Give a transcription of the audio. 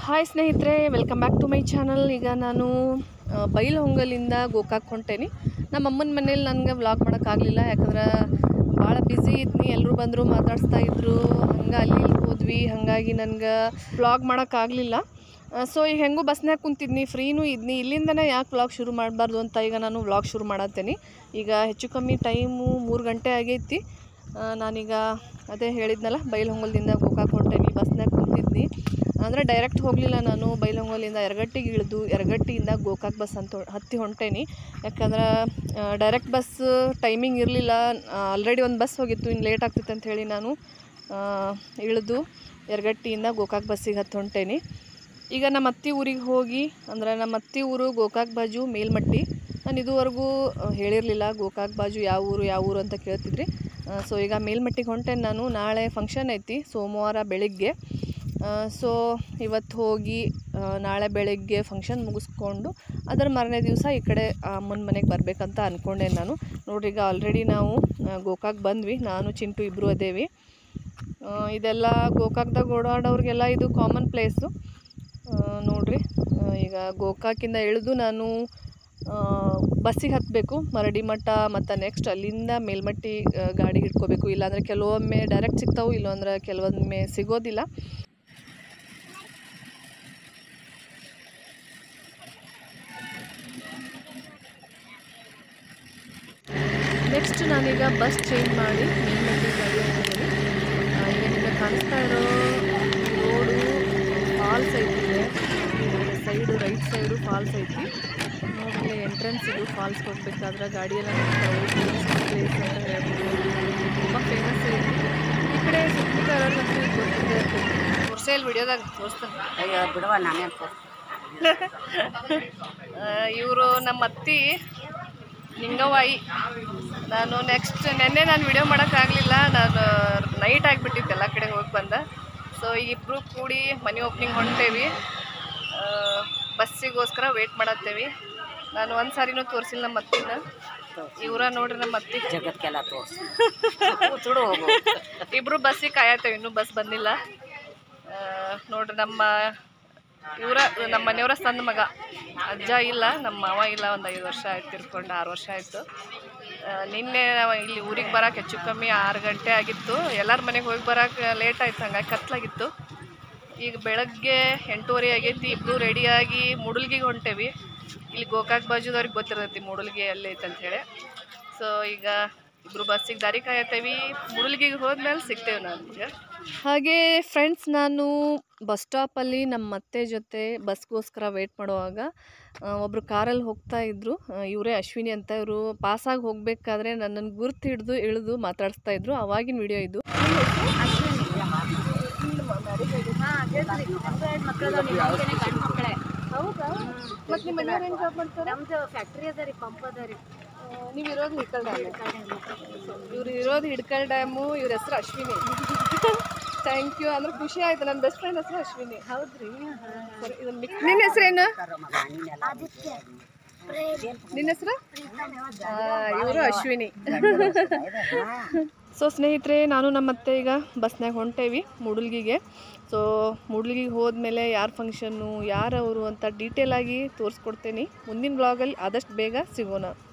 hi ಸ್ನೇಹಿತರೆ welcome back to my channel ಈಗ ನಾನು ಆ, ಬೈಲಹೊಂಗಲಿಂದ ಗೋಕಾಕ್ ಹೊಂಟೇನಿ ನಮ್ಮ ಅಮ್ಮನ ಮನೇಲಿ ನನಗೆ ವ್ಲಾಗ್ ಮಾಡೋಕ್ಕಾಗಲಿಲ್ಲ ಯಾಕಂದ್ರೆ ಭಾಳ ಬ್ಯುಸಿ ಇದ್ನಿ ಎಲ್ಲರೂ ಬಂದರು ಮಾತಾಡಿಸ್ತಾ ಇದ್ರು ಹಂಗೆ ಅಲ್ಲಿ ಇಲ್ಲಿ ಹೋದ್ವಿ ಹಾಗಾಗಿ ನನಗೆ ವ್ಲಾಗ್ ಮಾಡೋಕ್ಕಾಗಲಿಲ್ಲ ಸೊ ಈಗ ಹೆಂಗೂ ಬಸ್ನಾಗ ಕುಂತಿದ್ನಿ ಫ್ರೀನೂ ಇದ್ನಿ ಇಲ್ಲಿಂದನೇ ಯಾಕೆ ವ್ಲಾಗ್ ಶುರು ಮಾಡಬಾರ್ದು ಅಂತ ಈಗ ನಾನು ವ್ಲಾಗ್ ಶುರು ಮಾಡತ್ತೇನೆ ಈಗ ಹೆಚ್ಚು ಕಮ್ಮಿ ಟೈಮು ಮೂರು ಗಂಟೆ ಆಗೈತಿ ಆ, ನಾನೀಗ ಅದೇ ಹೇಳಿದ್ನಲ್ಲ ಬೈಲಹೊಂಗಲದಿಂದ ಗೋಕಾಕ್ ಹೊಂಟೇನಿ ಬಸ್ನಾಗ ಕುಂತಿದ್ನಿ ಅಂದರೆ ಡೈರೆಕ್ಟ್ ಹೋಗಲಿಲ್ಲ ನಾನು ಬೈಲಹೊಂಗಲಿಂದ ಎರಗಟ್ಟಿಗೆ ಇಳಿದು ಎರಗಟ್ಟಿಯಿಂದ ಗೋಕಾಕ್ ಬಸ್ ಅಂತ ಹೊ- ಹತ್ತಿ ಹೊಂಟೇನಿ ಯಾಕಂದ್ರೆ ಡೈರೆಕ್ಟ್ ಬಸ್ ಟೈಮಿಂಗ್ ಇರಲಿಲ್ಲ ಆಲ್ರೆಡಿ ಒಂದು ಬಸ್ ಹೋಗಿತ್ತು ಇನ್ನು ಲೇಟ್ ಆಗ್ತಿತ್ತು ಅಂತ ಹೇಳಿ ನಾನು ಆ, ಇಳಿದು ಎರಗಟ್ಟಿಯಿಂದ ಗೋಕಾಕ್ ಬಸ್ಸಿಗೆ ಹತ್ತಿ ಹೊಂಟೇನಿ ಈಗ ನಮ್ಮ ಅತ್ತಿ ಊರಿಗೆ ಹೋಗಿ ಅಂದ್ರೆ ನಮ್ಮ ಅತ್ತಿ ಊರು ಗೋಕಾಕ್ ಬಾಜು ಮೇಲ್ಮಟ್ಟಿ ನಾನು ಇದುವರೆಗೂ ಆ, ಹೇಳಿರಲಿಲ್ಲ ಗೋಕಾಕ್ ಬಾಜು ಯಾವ ಊರು ಯಾವ ಊರು ಅಂತ ಕೇಳ್ತಿದ್ರಿ ಸೊ ಈಗ ಮೇಲ್ಮಟ್ಟಿಗೆ ಹೊಂಟೇನೆ ನಾನು ನಾಳೆ ಫಂಕ್ಷನ್ ಐತಿ ಸೋಮವಾರ ಬೆಳಿಗ್ಗೆ ಸೊ ಇವತ್ತು ಹೋಗಿ ಆ, ನಾಳೆ ಬೆಳಗ್ಗೆ ಫಂಕ್ಷನ್ ಮುಗಿಸ್ಕೊಂಡು ಅದರ ಮಾರನೇ ದಿವಸ ಈ ಕಡೆ ಅಮ್ಮನ ಮನೆಗೆ ಬರಬೇಕಂತ ಅಂದ್ಕೊಂಡೆ ನಾನು ನೋಡ್ರಿ ಈಗ ಆಲ್ರೆಡಿ ನಾವು ಆ, ಗೋಕಾಕ್ ಬಂದ್ವಿ ನಾನು ಚಿಂಟು ಇಬ್ಬರು ಅದೇವಿ ಆ, ಇದೆಲ್ಲ ಗೋಕಾಕ್ದಾಗ ಓಡಾಡೋರಿಗೆಲ್ಲ ಇದು ಕಾಮನ್ ಪ್ಲೇಸು ನೋಡ್ರಿ ಆ, ಈಗ ಗೋಕಾಕಿಂದ ಇಳಿದು ನಾನು ಬಸ್ಸಿಗೆ ಹತ್ತಬೇಕು ಮರಡಿ ಮಠ ಮತ್ತು ನೆಕ್ಸ್ಟ್ ಅಲ್ಲಿಂದ ಮೇಲ್ಮಟ್ಟಿ ಆ, ಗಾಡಿ ಹಿಡ್ಕೋಬೇಕು ಇಲ್ಲಾಂದರೆ ಕೆಲವೊಮ್ಮೆ ಡೈರೆಕ್ಟ್ ಸಿಗ್ತಾವೆ ಇಲ್ಲಾಂದ್ರೆ ಕೆಲವೊಮ್ಮೆ ಸಿಗೋದಿಲ್ಲ ನೆಕ್ಸ್ಟ್ ನಾನೀಗ ಬಸ್ ಚೇಂಜ್ ಮಾಡಿ ಮೇಲ್ಮಟ್ಟಿ ಗಾಡಿ ಹೋಗಿದ್ದೀನಿ ಈಗ ನಿಮಗೆ ಕಾಣಿಸ್ತಾ ಇರೋ ರೋಡು ಫಾಲ್ಸ್ ಐತಿ ಸೈಡು ರೈಟ್ ಸೈಡು ಫಾಲ್ಸ್ ಐತಿ ನೋಡಲಿ ಎಂಟ್ರೆನ್ಸ್ ಇದು ಫಾಲ್ಸ್ ಹೋಗ್ಬೇಕಾದ್ರೆ ಗಾಡಿಯೆಲ್ಲ ನಿಂತಾವೆ ಪ್ಲೇಸ್ ಅಂತ ಹೇಳ್ಬೋದು ತುಂಬ ಫೇಮಸ್ ಐತಿ ಈ ಕಡೆ ಸುತ್ತ ಗೊತ್ತಿದೆ ತೋರ್ಸೇಲ್ ವಿಡಿಯೋದಾಗ ತೋರಿಸ್ತಾನೆ ಅಯ್ಯೋ ಬಿಡುವ ನಾನೇ ಇವರು ನಮ್ಮ ಅತ್ತಿ ನಿಂಗವಾಯಿ ನಾನು ನೆಕ್ಸ್ಟ್ ನೆನ್ನೆ ನಾನು ವಿಡಿಯೋ ಮಾಡೋಕ್ಕಾಗಲಿಲ್ಲ ನಾನು ನೈಟ್ ಆಗಿಬಿಟ್ಟಿತ್ತು ಎಲ್ಲ ಕಡೆ ಹೋಗಿ ಬಂದ ಸೊ ಈಗ ಇಬ್ಬರು ಕೂಡಿ ಮನೆ ಓಪ್ನಿಂಗ್ ಹೊಂಟೇವಿ ಬಸ್ಸಿಗೋಸ್ಕರ ವೇಟ್ ಮಾಡತ್ತೇವಿ ನಾನು ಒಂದು ಸಾರಿನೂ ತೋರಿಸಿಲ್ಲ ನಮ್ಮ ಅತ್ತಿನ ಇವರ ನೋಡ್ರಿ ನಮ್ಮ ಅತ್ತಿ ಜಗತ್ಗೆಲ್ಲ ತೋರಿಸಿ ಸುಡು ಹೋಗು ಇಬ್ರು ಬಸ್ಸಿಗೆ ಕಾಯತ್ತೇವೆ ಇನ್ನೂ ಬಸ್ ಬಂದಿಲ್ಲ ಆ, ನೋಡ್ರಿ ನಮ್ಮ ಇವರ ನಮ್ಮ ಮನೆಯವರ ಸಣ್ಣ ಮಗ ಅಜ್ಜ ಇಲ್ಲ ನಮ್ಮ ಮಾವ ಇಲ್ಲ ಒಂದು ಐದು ವರ್ಷ ಆಯ್ತು ತಿರ್ಕೊಂಡು ಆರು ವರ್ಷ ಆಯಿತು ನಿನ್ನೆ ನಾವು ಇಲ್ಲಿ ಊರಿಗೆ ಬರೋಕೆ ಹೆಚ್ಚು ಕಮ್ಮಿ ಆರು ಗಂಟೆ ಆಗಿತ್ತು ಎಲ್ಲರ ಮನೆಗೆ ಹೋಗಿ ಬರೋಕೆ ಲೇಟ್ ಆಯ್ತು ಹಂಗಾಗಿ ಕತ್ಲಾಗಿತ್ತು ಈಗ ಬೆಳಗ್ಗೆ ಎಂಟೂವರೆ ಆಗೈತಿ ಇಬ್ಬರು ರೆಡಿಯಾಗಿ ಮೂಡಲ್ಗಿಗೆ ಹೊಂಟೇವಿ ಇಲ್ಲಿ ಗೋಕಾಕ್ ಬಾಜುದವ್ರಿಗೆ ಗೊತ್ತಿರ್ತೈತಿ ಮೂಡಲ್ಗಿ ಎಲ್ಲಿ ಐತೆ ಅಂತ ಹೇಳಿ ಸೊ ಈಗ ಇಬ್ರು ಬಸ್ಸಿಗೆ ದಾರಿ ಕಾಯತ್ತೇವಿ ಮುಳುಗಿಗೆ ಹೋದ್ಮೇಲೆ ಸಿಗ್ತೇವೆ ನಮ್ಗೆ ಹಾಗೆ ಫ್ರೆಂಡ್ಸ್ ನಾನು ಬಸ್ ಸ್ಟಾಪಲ್ಲಿ ನಮ್ಮ ಅತ್ತೆ ಜೊತೆ ಬಸ್ಗೋಸ್ಕರ ವೇಟ್ ಮಾಡುವಾಗ ಆ, ಒಬ್ರು ಕಾರಲ್ಲಿ ಹೋಗ್ತಾ ಇದ್ರು ಇವರೇ ಅಶ್ವಿನಿ ಅಂತ ಇವರು ಪಾಸಾಗಿ ಹೋಗಬೇಕಾದ್ರೆ ನನ್ನನ್ನು ಗುರ್ತು ಹಿಡಿದು ಇಳಿದು ಮಾತಾಡಿಸ್ತಾ ಇದ್ರು ಅವಾಗಿನ ವಿಡಿಯೋ ಇದು ಹೌದಾ ಮತ್ತು ನಿಮ್ಮ ಮನೆಯವ್ರು ಏನು ಜಾಬ್ ಮಾಡ್ತಾರೆ ನಮ್ದು ಫ್ಯಾಕ್ಟ್ರಿ ಅದ ರೀ ಪಂಪ್ ಅದ ರೀ ನೀವು ಇರೋದು ಹಿಡ್ಕಲ್ ಡ್ಯಾಮ್ ಇವ್ರು ಇರೋದು ಹಿಡ್ಕಲ್ ಡ್ಯಾಮು ಇವ್ರ ಹೆಸರು ಅಶ್ವಿನಿ ಥ್ಯಾಂಕ್ ಯು ಅಂದ್ರೆ ಖುಷಿ ಆಯ್ತು ನನ್ನ ಬೆಸ್ಟ್ ಫ್ರೆಂಡ್ ಹೆಸರು ಅಶ್ವಿನಿ ಹೌದ್ರಿ ಸರಿ ಇದನ್ನ ಮಿಕ್ ನಿನ್ನ ಹೆಸರೇನು ನಿನ್ನ ಹೆಸರು ಇವರು ಅಶ್ವಿನಿ ಸೊ ಸ್ನೇಹಿತರೆ ನಾನು ನಮ್ಮ ಅತ್ತೆ ಈಗ ಬಸ್ನಾಗ ಹೊಂಟೇವಿ ಮೂಡಲ್ಗಿಗೆ ಸೊ ಮೂಡಲ್ಗಿಗೆ ಹೋದ್ಮೇಲೆ ಯಾರು ಫಂಕ್ಷನ್ನು ಯಾರವರು ಅಂತ ಡೀಟೇಲಾಗಿ ತೋರಿಸ್ಕೊಡ್ತೇನೆ ಮುಂದಿನ ಬ್ಲಾಗಲ್ಲಿ ಆದಷ್ಟು ಬೇಗ ಸಿಗೋಣ